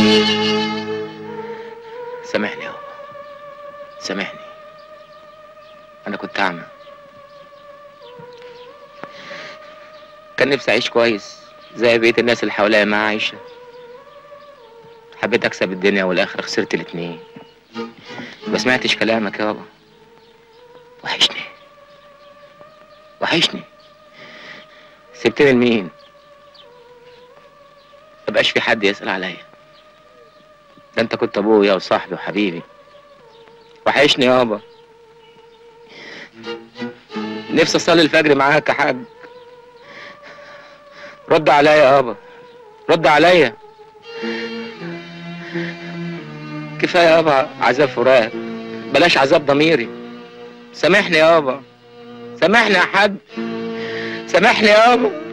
سامحني يابا سامحني انا كنت اعمى كان نفسي اعيش كويس زي بقيه الناس اللي حواليا ما عايشه حبيت اكسب الدنيا والاخره خسرت الاتنين ما سمعتش كلامك يابا وحشني وحشني سبتني لمين مبقاش في حد يسأل عليا ده انت كنت ابويا وصاحبي وحبيبي وحشني يابا نفسي اصلي الفجر معاك يا حاج رد عليا يابا رد عليا كفايه يابا عذاب فراق بلاش عذاب ضميري سامحني يابا سامحني يا حاج سامحني يابا